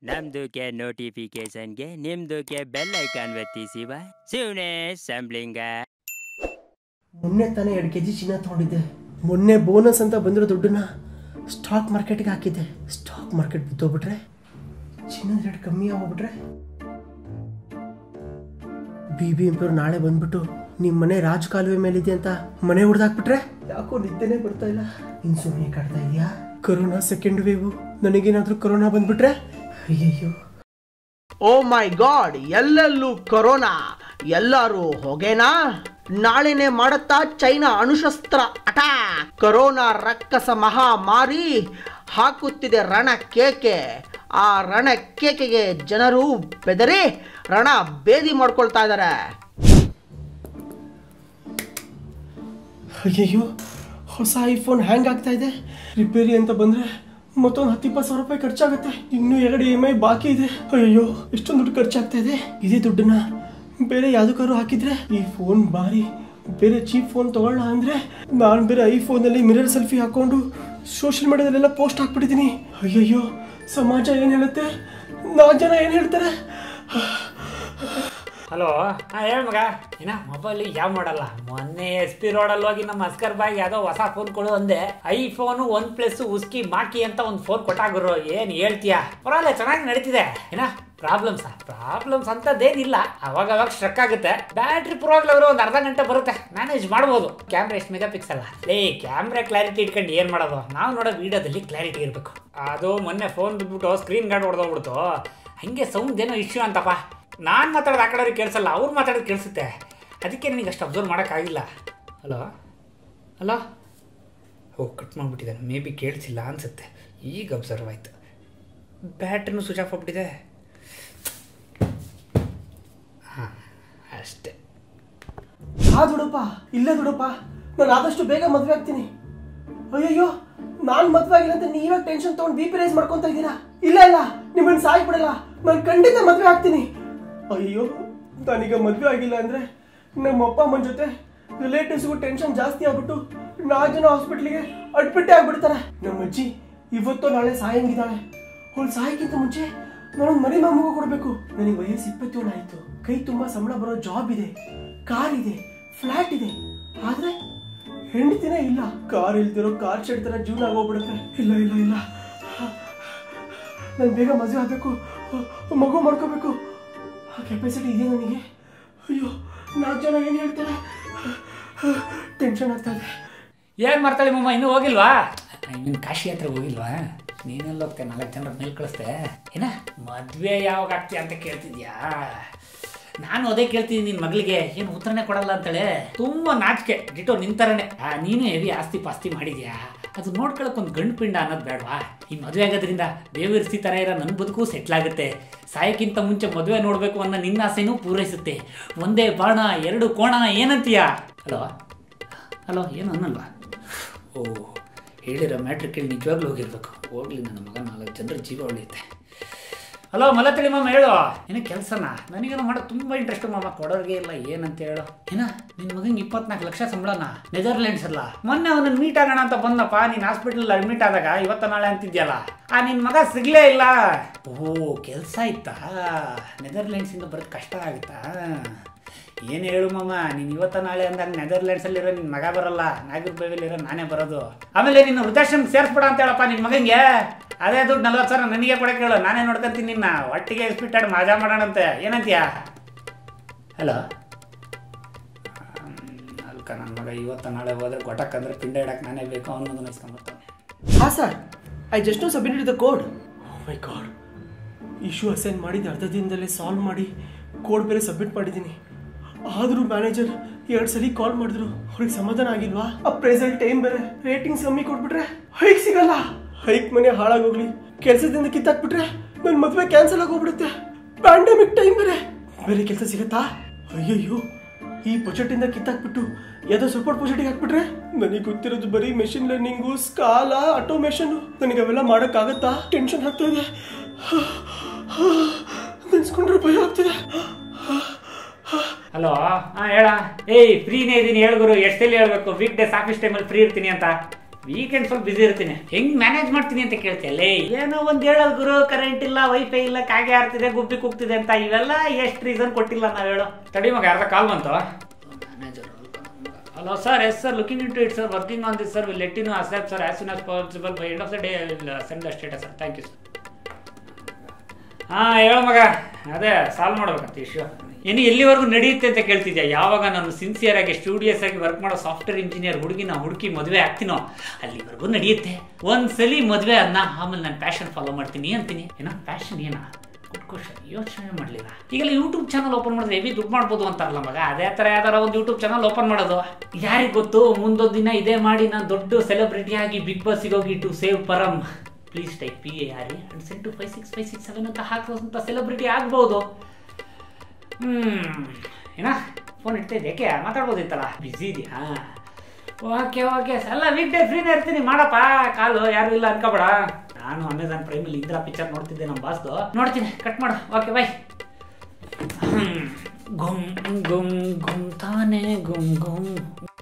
ನಮ್ದುಕ್ಕೆ ನೋಟಿಫಿಕೇಶನ್ಗೆ ನಿಮ್ದುಕ್ಕೆ bell icon ಒತ್ತಿಸಿ ಬಾ ಶಿವನೇ ಸಂಬ್ಲಿಂಗ ಮೊನ್ನೆ ತಾನೇ ಎರಡು ಕೆ ಜಿ ಚಿನ್ನ ತೊಗೊಂಡಿದ್ದೆ ಮೊನ್ನೆ ಬೋನಸ್ ಅಂತ ಬಂದಿರೋ ದುಡ್ಡನ್ನ ಸ್ಟಾಕ್ ಮಾರ್ಕೆಟ್ಗೆ ಹಾಕಿದ್ದೆ ಸ್ಟಾಕ್ ಮಾರ್ಕೆಟ್ ಬಿದ್ದೋಗ್ಬಿಟ್ರೆ ಚಿನ್ನದ ರೇಟ್ ಕಮ್ಮಿ ಆಗೋಗ್ಬಿಟ್ರೆ ಬಿ ಬಿ ಎಂಪಿಯವ್ರು ನಾಳೆ ಬಂದ್ಬಿಟ್ಟು ನಿಮ್ಮ ಮನೆ ರಾಜ್ ಕಾಲುವೆ ಮೇಲಿದೆ ಅಂತ ಮನೆ ಹೊಡೆದಾಕ್ಬಿಟ್ರೆ ಯಾಕೋ ನಿದ್ದೆನೇ ಬರ್ತಾ ಇಲ್ಲ ಇನ್ಸುಮ್ನೆ ಕಾಡ್ತಾ ಇದೆಯಾ ಕೊರೋನಾ ಸೆಕೆಂಡ್ ವೇವು ನನಗೇನಾದ್ರೂ ಕೊರೋನಾ ಬಂದ್ಬಿಟ್ರೆ ಅಯ್ಯಯ್ಯೋ ಓ ಮೈ ಗಾಡ್ ಎಲ್ಲೆಲ್ಲೂ ಕೊರೋನಾ ಎಲ್ಲರೂ ಹೊಗೆನಾ ನಾಳೆನೆ ಮಾಡುತ್ತಾ ಚೈನಾ ಅಣುಶಸ್ತ್ರ ಅಟ್ಯಾಕ್ ಕೊರೋನಾ ರಕ್ಕಸ ಮಹಾಮಾರಿ ಹಾಕುತ್ತಿದೆ ರಣ ಕೇಕೆ ಆ ರಣ ಕೇಕೆಗೆ ಜನರು ಬೆದರಿ ರಣ ಬೇದಿ ಮಾಡ್ಕೊಳ್ತಾ ಇದ್ದಾರೆ ಅಯ್ಯಯ್ಯೋ ಹೊಸ ಐಫೋನ್ ಹ್ಯಾಂಗ್ ಆಗ್ತಾ ಇದೆ ರಿಪೇರಿ ಅಂತ ಬಂದ್ರೆ ಮತ್ತೊಂದು ಹತ್ತು ಇಪ್ಪತ್ತು ಸಾವಿರ ರೂಪಾಯಿ ಖರ್ಚಾಗುತ್ತೆ ಇನ್ನು ಎರಡು ಇ ಎಮ್ ಐ ಬಾಕಿ ಇದೆ ಅಯ್ಯೋ ಎಷ್ಟೊಂದು ದುಡ್ಡು ಖರ್ಚಾಗ್ತಾ ಇದೆ ಇದೇ ದುಡ್ಡನ್ನ ಬೇರೆ ಯಾವ್ದಕ್ಕಾದ್ರು ಹಾಕಿದ್ರೆ ಈ ಫೋನ್ ಬಾರಿ ಬೇರೆ ಚೀಪ್ ಫೋನ್ ತಗೊಳ್ಳ ಅಂದ್ರೆ ನಾನು ಬೇರೆ ಐಫೋನಲ್ಲಿ ಮಿರರ್ ಸೆಲ್ಫಿ ಹಾಕೊಂಡು ಸೋಷಿಯಲ್ ಮೀಡಿಯಾದಲ್ಲೆಲ್ಲ ಪೋಸ್ಟ್ ಹಾಕ್ಬಿಟ್ಟಿದ್ದೀನಿ ಅಯ್ಯಯ್ಯೋ ಸಮಾಜ ಏನು ಹೇಳುತ್ತೆ ನಾಲ್ಕು ಜನ ಏನು ಹೇಳ್ತಾರೆ ಹಲೋ ಹಾಂ ಹೇಳ ಮಗ ಏನ ಮೊಬೈಲ್ ಯಾವ ಮಾಡಲ್ಲ ಮೊನ್ನೆ ಎಸ್ ಪಿ ರೋಡಲ್ಲಿ ಹೋಗಿ ನಮ್ಮ ಅಸ್ಕರ್ ಬಾಯ್ ಯಾವುದೋ ಹೊಸ ಫೋನ್ ಕೊಡು ಅಂದೆ ಐಫೋನು ಒನ್ ಪ್ಲಸ್ ಉಸ್ಕಿ ಮಾಕಿ ಅಂತ ಒಂದು ಫೋನ್ ಕೊಟ್ಟಾಗುರು ಏನು ಹೇಳ್ತೀಯಾ ಪರವಾಗಿಲ್ಲ ಚೆನ್ನಾಗಿ ನಡೀತಿದೆ ಏನ ಪ್ರಾಬ್ಲಮ್ಸ್ ಪ್ರಾಬ್ಲಮ್ಸ್ ಅಂತದ್ದೇನಿಲ್ಲ ಅವಾಗ ಅವಾಗ ಸ್ಟ್ರಕ್ ಆಗುತ್ತೆ ಬ್ಯಾಟ್ರಿ ಪರವಾಗಿಲ್ಲ ಒಂದು ಅರ್ಧ ಗಂಟೆ ಬರುತ್ತೆ ಮ್ಯಾನೇಜ್ ಮಾಡ್ಬೋದು ಕ್ಯಾಮ್ರಾ ಎಷ್ಟು ಮೆಗಾ ಪಿಕ್ಸಲ್ ಲೇ ಕ್ಯಾಮ್ರಾ ಕ್ಲಾರಿಟಿ ಇಟ್ಕೊಂಡು ಏನು ಮಾಡೋದು ನಾವು ನೋಡೋ ವಿಡಿಯೋದಲ್ಲಿ ಕ್ಲಾರಿಟಿ ಇರಬೇಕು ಅದು ಮೊನ್ನೆ ಫೋನ್ ಬಿಟ್ಬಿಟ್ಟು ಸ್ಕ್ರೀನ್ ಗಾರ್ಡ್ ಹೊಡೆದೋಗ್ಬಿಡ್ತು ಹಂಗೆ ಸೌಂಡ್ ಏನೋ ಇಶ್ಯೂ ಅಂತಪ್ಪ ನಾನು ಮಾತಾಡೋದು ಆ ಕಡೆಯವ್ರಿಗೆ ಕೇಳಿಸಲ್ಲ ಅವ್ರು ಮಾತಾಡೋದು ಕೇಳಿಸುತ್ತೆ ಅದಕ್ಕೆ ನನಗೆ ಅಷ್ಟು ಅಬ್ಸರ್ವ್ ಮಾಡೋಕ್ಕಾಗಿಲ್ಲ ಹಲೋ ಹಲೋ ಓ ಕಟ್ ಮಾಡಿಬಿಟ್ಟಿದ್ದಾನೆ ಮೇ ಬಿ ಕೇಳಿಸಿಲ್ಲ ಅನಿಸುತ್ತೆ ಈಗ ಅಬ್ಸರ್ವ್ ಆಯಿತು ಬ್ಯಾಟ್ರಿನೂ ಸ್ವಿಚ್ ಆಫ್ ಆಗ್ಬಿಟ್ಟಿದೆ ಹಾಂ ಅಷ್ಟೇ ಹಾ ದುಡಪ್ಪ ಇಲ್ಲೇ ದುಡಪ್ಪ ನಾನು ಆದಷ್ಟು ಬೇಗ ಮದ್ವೆ ಆಗ್ತೀನಿ ಅಯ್ಯಯ್ಯೋ ನಾನ್ ಮದ್ವೆ ಆಗಿಲ್ಲ ಅಂತ ನೀವಾಗ ಟೆನ್ಷನ್ ತಗೊಂಡು ಬಿ ಪಿ ರೈಸ್ ಮಾಡ್ಕೊಂತ ಇದ್ದೀರಾ ಇಲ್ಲ ಇಲ್ಲ ನಿಮ್ಮನ್ನ ಸಾಯ್ ಬಿಡಲ್ಲ ನಾನು ಖಂಡಿತ ಮದ್ವೆ ಆಗ್ತೀನಿ ಅಯ್ಯೋ ನಾನೀಗ ಮದ್ವೆ ಆಗಿಲ್ಲ ಅಂದ್ರೆ ನಮ್ಮ ಅಪ್ಪ ಅಮ್ಮನ ಜೊತೆ ರಿಲೇಟಿವ್ಸ್ಗೂ ಟೆನ್ಷನ್ ಜಾಸ್ತಿ ಆಗ್ಬಿಟ್ಟು ನಾಲ್ಕು ಜನ ಹಾಸ್ಪಿಟ್ಲಿಗೆ ಅಡ್ಮಿಟ್ಟೇ ಆಗ್ಬಿಡ್ತಾರೆ ನಮ್ಮ ಅಜ್ಜಿ ಇವತ್ತೋ ನಾಳೆ ಸಾಯಂಗಿದ್ದಾಳೆ ಅವಳು ಸಾಯಕ್ಕಿಂತ ಮುಂಚೆ ನಾನೊಂದು ಮರಿ ಮಗು ಕೊಡಬೇಕು ನನಗೆ ವಯಸ್ಸು ಇಪ್ಪತ್ತೇಳು ಆಯ್ತು ಕೈ ತುಂಬಾ ಸಂಬಳ ಬರೋ ಜಾಬ್ ಇದೆ ಕಾರ್ ಇದೆ ಫ್ಲಾಟ್ ಇದೆ ಆದ್ರೆ ಹೆಂಡತಿನೇ ಇಲ್ಲ ಕಾರ್ ಇಲ್ದಿರೋ ಕಾರ್ ಶೆಡ್ ತರ ಜೀವನ ಆಗೋಗ್ಬಿಡುತ್ತೆ ಇಲ್ಲ ಇಲ್ಲ ಇಲ್ಲ ನಾನು ಬೇಗ ಮದುವೆ ಆಗಬೇಕು ಮಗು ಮಾಡ್ಕೋಬೇಕು ಆ ಕೆಪಾಸಿಟಿ ಇದೆ ನನಗೆ ಅಯ್ಯೋ ನಾಲ್ಕು ಜನ ಏನು ಹೇಳ್ತಾರೆ ಟೆನ್ಷನ್ ಆಗ್ತಾ ಇದೆ ಏನು ಮಾಡ್ತಾಳೆ ಮಮ್ಮ ಇನ್ನೂ ಹೋಗಿಲ್ವಾ ನೀನು ಕಾಶಿ ಹತ್ರ ಹೋಗಿಲ್ವಾ ನೀನೆಲ್ಲ ಹೋಗ್ತೆ ನಾಲ್ಕು ಜನರ ಮೇಲೆ ಕಳಿಸ್ದೆ ಏನ ಮದುವೆ ಯಾವಾಗ ಆಗ್ತೀಯ ಅಂತ ಕೇಳ್ತಿದ್ಯಾ ನಾನು ಅದೇ ಕೇಳ್ತೀನಿ ನಿನ್ನ ಮಗಳಿಗೆ ಏನು ಉತ್ತರನೇ ಕೊಡಲ್ಲ ಅಂತಾಳೆ ತುಂಬ ನಾಚಿಕೆ ಡಿಟೋ ನಿಂತರನೆ ನೀನು ಹೆವಿ ಆಸ್ತಿ ಪಾಸ್ತಿ ಮಾಡಿದ್ಯಾ ಅದು ನೋಡ್ಕೊಳಕ್ ಒಂದು ಗಂಡು ಪಿಂಡ ಅನ್ನೋದು ಬೇಡವಾ ಈ ಮದುವೆ ಆಗೋದ್ರಿಂದ ಬೇವಿರಿಸಿ ಥರ ಇರೋ ನನ್ನ ಬದುಕು ಸೆಟ್ಲ್ ಆಗುತ್ತೆ ಸಾಯಕ್ಕಿಂತ ಮುಂಚೆ ಮದುವೆ ನೋಡಬೇಕು ಅನ್ನೋ ನಿನ್ನ ಆಸೆನೂ ಪೂರೈಸುತ್ತೆ ಒಂದೇ ಬಾಣ ಎರಡು ಕೋಣ ಏನಂತೀಯ ಹಲೋ ಹಲೋ ಏನು ಅನ್ನಲ್ವಾ ಓ ಹೇಳಿರೋ ಮ್ಯಾಟ್ರ್ ಕೇಳಿ ನಿಜವಾಗ್ಲೂ ಹೋಗಿರ್ಬೇಕು ಹೋಗ್ಲಿ ನನ್ನ ಮಗ ನಾಲ್ಕು ಜನರ ಜೀವ ಉಳಿಯುತ್ತೆ ಹಲೋ ಮಲತಳಿ ಮಾಮ ಹೇಳು ಏನ ಕೆಲಸನ ನನಗೇನು ಮಾಡೋದು ತುಂಬ ಇಂಟ್ರೆಸ್ಟ್ ಮಾಮ ಕೊಡೋರಿಗೆ ಇಲ್ಲ ಏನಂತ ಹೇಳು ಏನ ನಿನ್ನ ಮಗಂಗೆ ಇಪ್ಪತ್ನಾಲ್ಕು ಲಕ್ಷ ಸಂಬಳನ ನೆದರ್ಲೆಂಡ್ಸ್ ಅಲ್ಲ ಮೊನ್ನೆ ಅವನನ್ನು ಮೀಟ್ ಆಗೋಣ ಅಂತ ಬಂದಪ್ಪ ನೀನು ಹಾಸ್ಪಿಟಲ್ ಅಡ್ಮಿಟ್ ಆದಾಗ ಇವತ್ತ ನಾಳೆ ಅಂತಿದ್ಯಲ್ಲ ಆ ನಿನ್ನ ಮಗ ಸಿಗ್ಲೇ ಇಲ್ಲ ಓ ಕೆಲಸ ಇತ್ತಾ ನೆದರ್ಲೆಂಡ್ಸಿಂದ ಬರೋದು ಕಷ್ಟ ಆಗುತ್ತಾ ಏನು ಹೇಳು ಮಾಮ ನೀನು ಇವತ್ತ ನಾಳೆ ಅಂದಾಗ ನೆದರ್ಲ್ಯಾಂಡ್ಸಲ್ಲಿರೋ ನಿನ್ನ ಮಗ ಬರಲ್ಲ ನಾಗರ ಬೇವಿಲಿರೋ ನಾನೇ ಬರೋದು ಆಮೇಲೆ ನಿನ್ನ ವೃದ್ಧಾಶ್ರಮ ಸೇರಿಸ್ಬಿಡ ಅಂತ ಹೇಳಪ್ಪ ನಿನ್ನ ಮಗಂಗೆ ಅದೇ ದುಡ್ಡು ನಲ್ವತ್ತು ಸಾವಿರ ನನಗೆ ಕೊಡಕ್ಕೆ ಹೇಳು ನಾನೇ ನೋಡ್ಕೊಂತೀನಿ ನಿನ್ನ ಒಟ್ಟಿಗೆ ಇಸ್ಬಿಟ್ಟಾಡು ಮಜಾ ಮಾಡೋಣಂತೆ ಏನಂತೀಯ ಹಲೋ ಅಲ್ಕ ನನ್ನ ಮಗ ಇವತ್ತ ನಾಳೆ ಹೋದ್ರೆ ಗೊಟಕ್ಕಂದ್ರೆ ಪಿಂಡ ಇಡಕ್ಕೆ ನಾನೇ ಬೇಕು ಅನ್ನೋದನ್ನ ಇಸ್ಕೊಂಬರ್ತಾನೆ ಹಾ sir I just know submitted the code my god issue assign ಮಾಡಿದ ಅರ್ಧ ದಿನದಲ್ಲೇ ಸಾಲ್ವ್ ಮಾಡಿ ಕೋಡ್ ಬೇರೆ ಸಬ್ಮಿಟ್ ಮಾಡಿದ್ದೀನಿ ಆದರೂ ಮ್ಯಾನೇಜರ್ ಎರಡು ಸಲ ಕಾಲ್ ಮಾಡಿದ್ರು ಅವ್ರಿಗೆ ಸಮಾಧಾನ ಆಗಿಲ್ವಾ ಅಪ್ರೈಸಲ್ ಟೈಮ್ ಬೇರೆ ರೇಟಿಂಗ್ಸ್ ಕಮ್ಮಿ ಕೊಟ್ಬಿಟ್ರೆ ಹೈಕ್ ಸಿಗಲ್ಲ ಹೈಕ್ ಮನೆ ಹಾಳಾಗೋಗ್ಲಿ ಕೆಲಸದಿಂದ ಕಿತ್ತಾಕ್ಬಿಟ್ರೆ ನನ್ನ ಮದುವೆ ಕ್ಯಾನ್ಸಲ್ ಆಗೋಗ್ಬಿಡುತ್ತೆ ಪ್ಯಾಂಡಮಿಕ್ ಟೈಮ್ ಬೇರೆ ಬೇರೆ ಕೆಲಸ ಸಿಗತ್ತಾ ಅಯ್ಯಯ್ಯೋ ಈ ಇಂದ ಕಿತ್ತಾಕ್ಬಿಟ್ಟು ಯಾವುದೋ ಸಪೋರ್ಟ್ ಪ್ರೊಜೆಕ್ಟಿಗೆ ಹಾಕ್ಬಿಟ್ರೆ ನನಗೆ ಗೊತ್ತಿರೋದು ಬರೀ ಮೆಷಿನ್ ಲರ್ನಿಂಗು ಸ್ಕಾಲ ಆಟೋಮೇಷನ್ ನನಗೆ ಅವೆಲ್ಲ ಮಾಡೋಕ್ಕಾಗತ್ತಾ ಟೆನ್ಷನ್ ಆಗ್ತಾ ಇದೆ ನೆನ್ಸ್ಕೊಂಡ್ರೆ ಭಯ ಆಗ್ತಿದೆ ಹಲೋ ಹಾಂ ಹೇಳ ಏಯ್ ಫ್ರೀನೇ ಇದ್ದೀನಿ ಹೇಳ್ಗುರು ಎಷ್ಟು ಸಲ ಹೇಳ್ಬೇಕು ವೀಕ್ ಡೇಸ್ ಆಫೀಸ್ ಟೈಮಲ್ಲಿ ಫ್ರೀ ಇರ್ತೀನಿ ಅಂತ ವೀಕೆಂಡ್ ಸ್ವಲ್ಪ ಬಿಸಿ ಇರ್ತೀನಿ ಹೆಂಗ್ ಮ್ಯಾನೇಜ್ ಮಾಡ್ತೀನಿ ಅಂತ ಕೇಳ್ತಿಯಲ್ಲೇ ಏನೋ ಒಂದ್ ಹೇಳೋದು ಗುರು ಕರೆಂಟ್ ಇಲ್ಲ ವೈಫೈ ಇಲ್ಲ ಕಾಗೆ ಆಡ್ತಿದೆ ಗುಬ್ಬಿ ಕುಗ್ತಿದೆ ಅಂತ ಇವೆಲ್ಲ ಎಷ್ಟು ರೀಸನ್ ಕೊಟ್ಟಿಲ್ಲ ನಾವ್ ಹೇಳೋ ತಡಿ ಮಗ ಯಾರ್ದ ಕಾಲ್ ಬಂತು manager hello sir yes sir looking in to it sir working on this sir will let in accept sir as soon as possible by end of the day will send the status sir thank you sir ಹಾಂ ಹೇಳು ಮಗ ಅದೇ solve ಮಾಡ್ಬೇಕಂತ issue ಇನ್ನು ಎಲ್ಲಿವರೆಗೂ ನಡೆಯುತ್ತೆ ಅಂತ ಕೇಳ್ತಿದ್ಯಾ ಯಾವಾಗ ನಾನು ಸಿನ್ಸಿಯರ್ ಆಗಿ ಸ್ಟೂಡಿಯಸ್ ಆಗಿ ವರ್ಕ್ ಮಾಡೋ ಸಾಫ್ಟ್ವೇರ್ ಇಂಜಿನಿಯರ್ ಹುಡುಗಿನ ಹುಡುಕಿ ಮದುವೆ ಆಗ್ತೀನೋ ಅಲ್ಲಿವರೆಗೂ ನಡೆಯುತ್ತೆ ಒಂದ್ಸಲಿ ಮದುವೆ ಅದನ್ನ ಆಮೇಲೆ ನಾನು ಪ್ಯಾಷನ್ ಫಾಲೋ ಮಾಡ್ತೀನಿ ಅಂತೀನಿ ಏನೋ ಪ್ಯಾಷನ್ ಏನ ಗುಡ್ ಕ್ವಶನ್ ಯೋಚನೆ ಮಾಡಲಿಲ್ಲ ಈಗೆಲ್ಲ ಯೂಟ್ಯೂಬ್ ಚಾನಲ್ ಓಪನ್ ಮಾಡಿದ್ರೆ ಹೆವಿ ದುಡ್ಡು ಮಾಡ್ಬೋದು ಅಂತಾರಲ್ಲ ಮಗ ಅದೇ ಥರ ಯಾವ್ದಾರ ಒಂದು ಯೂಟ್ಯೂಬ್ ಚಾನಲ್ ಓಪನ್ ಮಾಡೋದು ಯಾರಿಗೆ ಗೊತ್ತು ಮುಂದೊಂದು ದಿನ ಇದೇ ಮಾಡಿ ನಾನು ದೊಡ್ಡ ಸೆಲೆಬ್ರಿಟಿ ಆಗಿ ಬಿಗ್ ಬಾಸ್ಗೆ ಹೋಗಿ to save Param please type P A R and sent to five six five six seven ಅಂತ ಹಾಕೋಂಥ ಸೆಲೆಬ್ರಿಟಿ ಆಗ್ಬೋದು ಹ್ಮ್ ಏನ ಫೋನ್ ಇಡ್ತಾ ಇದ್ದೆ ಯಾಕೆ ಮಾತಾಡ್ಬೋದಿತ್ತಲ್ಲ ಬ್ಯುಸಿ ಇದೆಯಾ ಓಕೆ ಓಕೆ ಅಲ್ಲ ವೀಕ್ ಡೇ ಫ್ರೀನೇ ಇರ್ತೀನಿ ಮಾಡಪ್ಪ ಕಾಲು ಯಾರು ಇಲ್ಲ ಅನ್ಕೋಬೇಡ ನಾನು ಅಮೆಝಾನ್ ಪ್ರೈಮಲ್ಲಿ ಇಂದಿರಾ ಪಿಕ್ಚರ್ ನೋಡ್ತಿದ್ದೆ ನಮ್ಮ ಬಾಸ್ದು ನೋಡ್ತೀನಿ ಕಟ್ ಮಾಡು ಓಕೆ ಬಾಯ್ ಗುಮ್ ಗುಮ್ ಗುಮ್ ತಾನೆ ಗುಮ್ ಗುಮ್